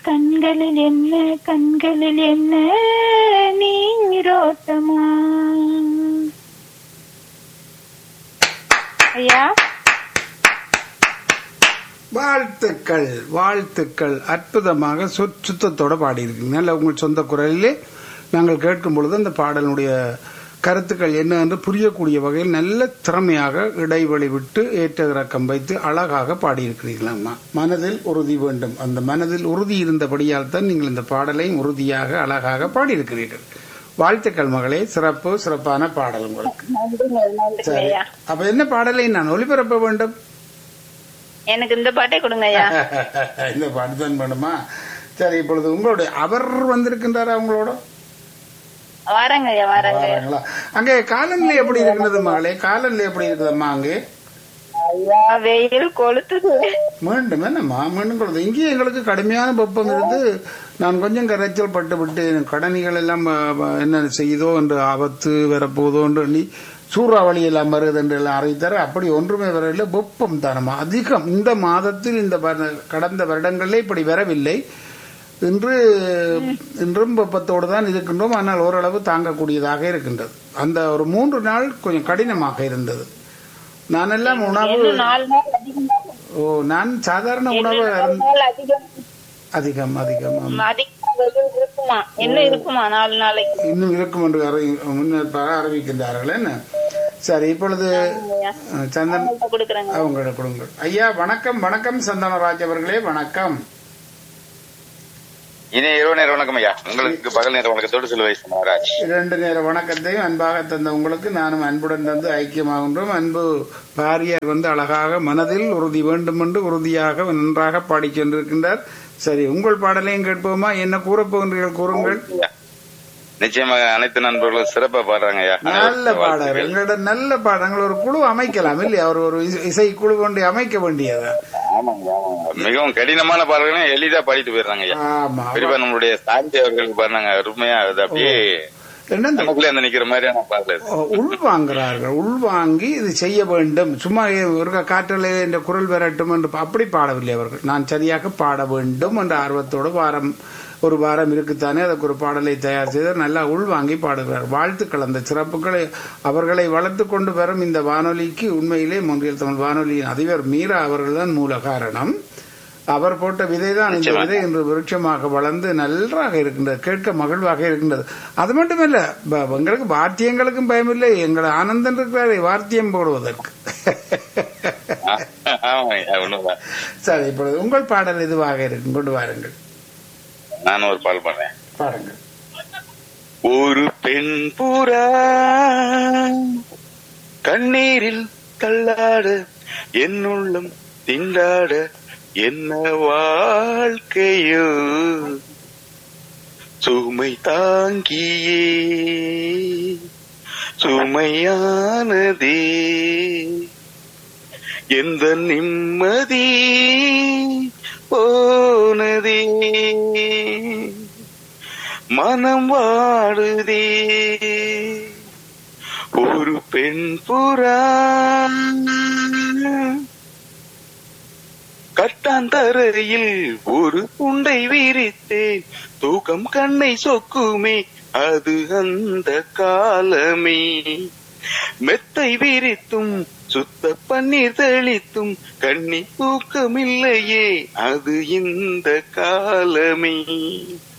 கண்களில் என்ன கண்களில் என்ன நீரோட்டமா ஐயா வாழ்த்துக்கள் வாழ்த்துக்கள் அற்புதமாக சொற் சுத்தத்தோட பாடியிருக்கீங்க நல்ல உங்கள் சொந்த குரலிலே நாங்கள் கேட்கும் பொழுது அந்த பாடலுடைய கருத்துக்கள் என்ன என்று புரியக்கூடிய வகையில் நல்ல திறமையாக இடைவெளி விட்டு ஏற்ற இறக்கம் வைத்து அழகாக பாடியிருக்கிறீர்களாம்மா மனதில் உறுதி வேண்டும் அந்த மனதில் உறுதி இருந்தபடியால் தான் நீங்கள் இந்த பாடலையும் உறுதியாக அழகாக பாடியிருக்கிறீர்கள் வாழ்த்துக்கள் மகளே சிறப்பு சிறப்பான பாடல் உங்களுக்கு நன்றிங்க நன்றிங்க சரி ஐயா அப்ப என்ன பாடலை நான் ஒளிபரப்ப வேண்டும் எனக்கு இந்த பாட்டே கொடுங்க ஐயா இந்த பாட்டு தான் வேணுமா சரி இப்பொழுது உங்களுடைய அவர் வந்திருக்கின்றாரா உங்களோட வாரங்க ஐயா வாரங்க ஐயா வாராங்களா? அங்கே காலநிலை எப்படி இருக்கிறது மகளே காலநிலை எப்படி இருக்குதம்மா அங்கே ஐயா வெயில் கொளுத்துது மீண்டும் என்னம்மா மீண்டும் கொடுத்து இங்கேயும் எங்களுக்கு கடுமையான வெப்பம் இருந்து நான் கொஞ்சம் கரைச்சல் பட்டு விட்டு கடனிகள் எல்லாம் அஹ், அஹ், என்ன செய்யுதோ என்று ஆபத்து வரப்போதோ என்று எண்ணி சூறாவளி எல்லாம் வருது என்று எல்லாம் அறிவித்தார் அப்படி ஒன்றுமே வரவில்லை வெப்பம் தானம்மா அதிகம் இந்த மாதத்தில் இந்த வர- கடந்த வருடங்களிலே இப்படி வரவில்லை இன்று இன்றும் வெப்பத்தோடு தான் இருக்கின்றோம் ஆனால் ஓரளவு தாங்கக்கூடியதாக இருக்கின்றது அந்த ஒரு மூன்று நாள் கொஞ்சம் கடினமாக இருந்தது நான் எல்லாம் உணவு இன்னும் நாலு நாள் அதிகமா ஓ நான் சாதாரண உணவு நாலு அருந்த- நாள் அதிகம் அதிகம் அதிகம் ஆமா. அதிகமா வெயில் இருக்குமா இன்னும் இருக்குமா நாலு நாளைக்கு இன்னும் இருக்கும் என்று அறி- முன்னேற்பாக அறிவிக்கின்றார்கள் என்ன சரி இப்பொழுது ஐயா அஹ், சந்தன் உங்கள்ட்ட கொடுக்குறேங்க அவங்களோட கொடுங்கள் ஐயா வணக்கம் வணக்கம் சந்தனராஜ் அவர்களே வணக்கம் இனி இரவு நேர வணக்கம் ஐயா உங்களுக்கு பகல் நேர வணக்கத்தோடு சில வயசு மகாராஜ் இரண்டு நேர வணக்கத்தையும் அன்பாக தந்த உங்களுக்கு நானும் அன்புடன் தந்து ஐக்கியமாகின்றோம் அன்பு பாரியார் வந்து அழகாக மனதில் உறுதி வேண்டும் என்று உறுதியாக நன்றாக பாடிச் சென்றிருக்கின்றார் சரி உங்கள் பாடலையும் கேட்போமா என்ன கூறப் போகின்றீர்கள் கூறுங்கள் நிச்சயமாக அனைத்து நண்பர்களும் சிறப்பா பாடுறாங்க ஐயா நல்ல பாடல் வாழ்த்துக்கள். எங்களிடம் நல்ல பாடங்கள் ஒரு குழு அமைக்கலாம் இல்லையா அவர் ஒரு இசை- இசை குழு கொண்டு அமைக்க வேண்டியதா ஆமாங்க, ஆமாங்க. மிகவும் கடினமான பாடல்களையும் எளிதா பாடிட்டு போயிடுறாங்க ஐயா ஆமா குறிப்பா நம்மளுடைய சாந்தி அவர்களுக்கு பாருங்க அருமையா அது அப்படியே என்ன இந்த நமக்குள்ளே வந்து நிக்கிற மாதிரியான பாடல் இது. உள்வாங்குறார்கள் உள்வாங்கி இது செய்ய வேண்டும் சும்மா ஒரு காற்றலை என்ற குரல் வரட்டும் என்று அப்படி பாடவில்லை அவர்கள் நான் சரியாக பாட வேண்டும் என்ற ஆர்வத்தோடு வாரம் ஒரு வாரம் இருக்குத்தானே அதற்கு ஒரு பாடலை தயார் செய்து நல்லா உள்வாங்கி பாடுகிறார் வாழ்த்துக்கள் அந்த சிறப்புகளை அவர்களை வளர்த்து கொண்டு வரும் இந்த வானொலிக்கு உண்மையிலே மொன்றியல் தமிழ் வானொலியின் அதிபர் மீரா அவர்கள்தான் மூல காரணம் அவர் போட்ட விதை தான் இந்த விதை இன்று விருட்சமாக வளர்ந்து நன்றாக இருக்கின்றது கேட்க மகிழ்வாக இருக்கின்றது அது மட்டுமல்ல ப- எங்களுக்கு வாத்தியங்களுக்கும் பயமில்லை எங்களை ஆனந்தன் இருக்கிறாரே வாத்தியம் போடுவதற்கு ஆமாங்க ஐயா, உண்மைதான் சரி இப்பொழுது உங்கள் பாடல் இதுவாக இருக்கும் கொண்டு வாருங்கள் நானும் ஒரு பாடல் பாடுறேன் பாருங்கள் ஒரு பெண் புறா கண்ணீரில் தள்ளாட என்னுள்ளம் திண்டாட என்ன வாழ்க்கையோ சுமை தாங்கியே சுமையானதே எந்த நிம்மதி போனதே மனம் வாடுதே ஒரு பெண் புறா கட்டாந்தரையில் ஒரு உண்டை விரித்தேன் தூக்கம் கண்ணை சொக்குமே அது அந்த காலமே மெத்தை விரித்தும் சுத்த பன்னீர் தெளித்தும் கண்ணி தூக்கமில்லையே அது இந்த காலமே